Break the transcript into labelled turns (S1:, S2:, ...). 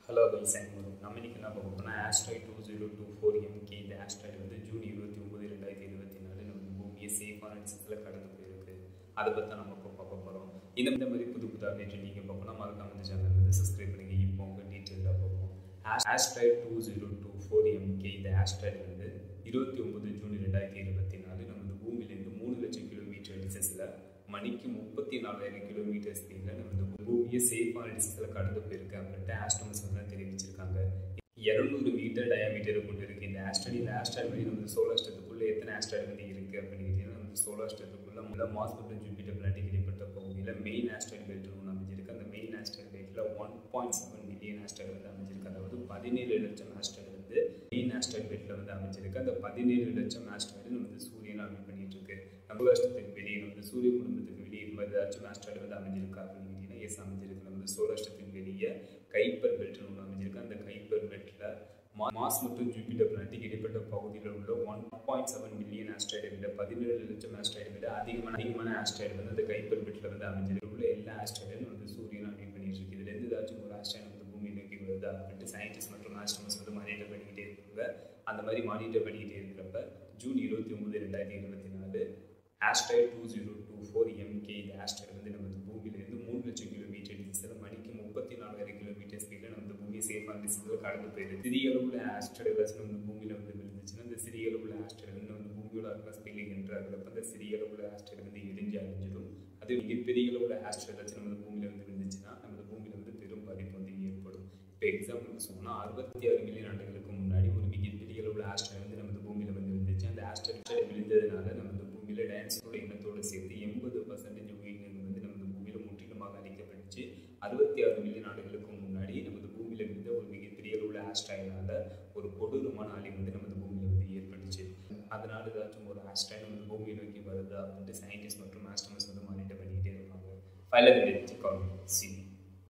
S1: hello guys அனைவரும் நம்ம இன்னைக்கு என்ன பார்க்க போறோம்னா asteroid two zero two four MK இந்த ஆஸ்ட்ராய்ட் வந்து ஜூன் இருபத்தி ஒன்பது ரெண்டாயிரத்தி இருபத்தி நாலு நம்ம பூமியை சேஃபான டிஸ்டன்ஸில் கடந்து போயிருக்கு அதை பற்றி தான் நம்ம இப்போ பார்க்க போகிறோம் இந்த இந்த மாதிரி புது புது அப்டேட் நீங்கள் பார்க்கணும் மறக்காம இந்த சேனல் வந்து சப்ஸ்கிரைப் பண்ணுங்க இப்போ உங்கள் டீட்டெயிலாக பார்ப்போம் asteroid two zero two four MK இந்த ஆஸ்ட்ராய்ட் வந்து இருபத்தி ஒன்பது ஜூன் ரெண்டாயிரத்தி இருபத்தி நாலு நம்ம இந்த பூமியிலேருந்து மூணு லட்சம் கிலோமீட்டர் டிஸ்டன்ஸில் மணிக்கு முப்பத்தி நாலாயிரம் கிலோமீட்டர் ஸ்பீடில் நம்ம இந்த பூமியை சேஃபான டிஸ்டன்ஸில் கடந்து போயிருக்கு அப்படின்ட்டு ஆஸ்ட்ரோமஸ் வந்து தெரிவிச்சிருக்காங்க இரநூறு மீட்டர் டயாமீட்டரை கொண்டு இருக்கு இந்த ஆஸ்ட்ராய்டு இந்த ஆஸ்ட்ராய்டு வந்து நம்ம சோலார் ஸ்டத்துக்குள்ளே எத்தனை ஆஸ்ட்ராய்டு வந்து இருக்குது அப்படின்னு கேட்டீங்கன்னா நம்ம சோலார் ஸ்டத்துக்குள்ள முதல்ல மாஸ் மற்றும் ஜூபிட்டர் பிளாட்டி இடைப்பட்ட பகுதியில் மெயின் ஆஸ்ட்ராய்டு பெல்ட் ஒன்று அமைஞ்சிருக்கு அந்த மெயின் ஆஸ்ட்ராய்டு பெல்ட்டில் one point seven million asteroid வந்து அமைஞ்சிருக்கு அதாவது பதினேழு லட்சம் ஆஸ்ட்ராய்டு வந்து மெயின் ஆஸ்ட்ராய்டு பெல்ட்டில் வந்து அமைஞ்சிருக்கு அந்த பதினேழு லட்சம் ஆஸ்ட்ராய்டு நம்ம வந்து சூரியனை அமை பண்ணிட்டு இருக்கு நம்ம ராஷ்டிரத்துக்கு வெளியே நம்ம சூரிய குடும்பத்துக்கு வெளியே இந்த மாதிரி ஏதாச்சும் ஆஸ்ட்ராய்டு வந்து அமைஞ்சிருக்கா அப்படின்னு கேட்டிங்கன்னா எஸ் அமைஞ்சிருக்கு நம்ம சோலாஷ்டத்துக்கு வெளியே கைப்பர் பெல்ட்னு ஒன்று அமைஞ்சிருக்கு அந்த கைப்பர் பெல்ட்டில் மாஸ் மற்றும் ஜூபிட்டர் பிளானட்டுக்கு இடைப்பட்ட பகுதியில் உள்ள ஒன் பாயிண்ட் செவன் மில்லியன் ஆஸ்ட்ராய்டை விட பதினேழு லட்சம் ஆஸ்ட்ராய்டை விட அதிகமான அதிகமான ஆஸ்ட்ராய்டு வந்து அந்த கைப்பர் பெல்ட்டில் வந்து அமைஞ்சிருக்கு உள்ள எல்லா ஆஸ்ட்ராய்டும் வந்து சூரியன் அப்படின்னு பண்ணிட்டு இருக்கு இதுலேருந்து ஏதாச்சும் ஒரு ஆஸ்ட்ராய்டு வந்து பூமி நோக்கி வருதா அப்படின்ட்டு சயின்டிஸ்ட் மற்றும் ஆஸ்ட்ரோமஸ் வந்து மானிட்டர் பண்ணிக்கிட்டே இருப்பாங்க அந்த மாதிரி மானிட்டர் பண்ணிக்கிட்டே இருக்கிறப்ப ஜூன் இருபத்தி ஒன்பது ரெண்டாயிரத்தி இருபத்தி நாலு asteroid two zero two four MK இந்த ஆஸ்ட்ராய்டு வந்து நம்ம பூமியிலேருந்து மூணு லட்சம் கிலோமீட்டர் டிஸ்டன்ஸில் மணிக்கு முப்பத்தி நாலாயிரம் கிலோமீட்டர் ஸ்பீடில் நம்ம பூமியை சேஃபான டிஸ்டன்ஸில் கடந்து போயிடுது சிறிய அளவில் ஆஸ்ட்ராய்டு ஏதாச்சும் வந்து பூமியில் வந்து விழுந்துச்சுன்னா அந்த சிறிய அளவில் ஆஸ்ட்ராய்டு வந்து வந்து பூமியோட அட்மாஸ்பியரில் என்றாகிறப்ப அந்த சிறிய அளவில் ஆஸ்ட்ராய்டு வந்து எரிஞ்சு அழிஞ்சிடும் அது மிகப்பெரிய அளவில் ஆஸ்ட்ராய்டு ஏதாச்சும் நம்ம பூமியில் வந்து விழுந்துச்சுன்னா நம்ம பூமியில் வந்து பெரும் பாதிப்பு வந்து ஏற்படும் இப்போ எக்ஸாம்பிளுக்கு சொன்னால் அறுபத்தி ஆறு மில்லியன் ஆண்டுகளுக்கு முன்னாடி ஒரு மிகப்பெரிய அளவில் ஆஸ்ட்ராய்டு வந்து நம்ம பூமியில் வந்து விழுந்துச்சு அந்த ஆஸ்ட்ராய்டு விழுந்ததுனால நம்ம பூமியில் டான்ஸோட இனத்தோடு சேர்த்து எண்பது பர்சன்டேஜ் உயிரினங்கள் வந்து நமது பூமியில் முற்றிலுமாக அழிக்கப்பட்டுச்சு அறுபத்தி ஆறு மில்லியன் ஆண்டுகளுக்கு முன்னாடி நமது பூமியில் இருந்த ஒரு மிகப்பெரிய அளவில் ஆஸ்ட்ராய்டால ஒரு கொடூரமான அழிவு வந்து நமது பூமியில் வந்து ஏற்பட்டுச்சு அதனால ஏதாச்சும் ஒரு ஆஸ்ட்ராய்டு நமது பூமியை நோக்கி வருதா அப்படின்ட்டு சயின்டிஸ்ட் மற்றும் ஆஸ்ட்ரோமஸ் வந்து மானிட்டர் பண்ணிக்கிட்டே இருப்பாங்க ஃபைலர் சி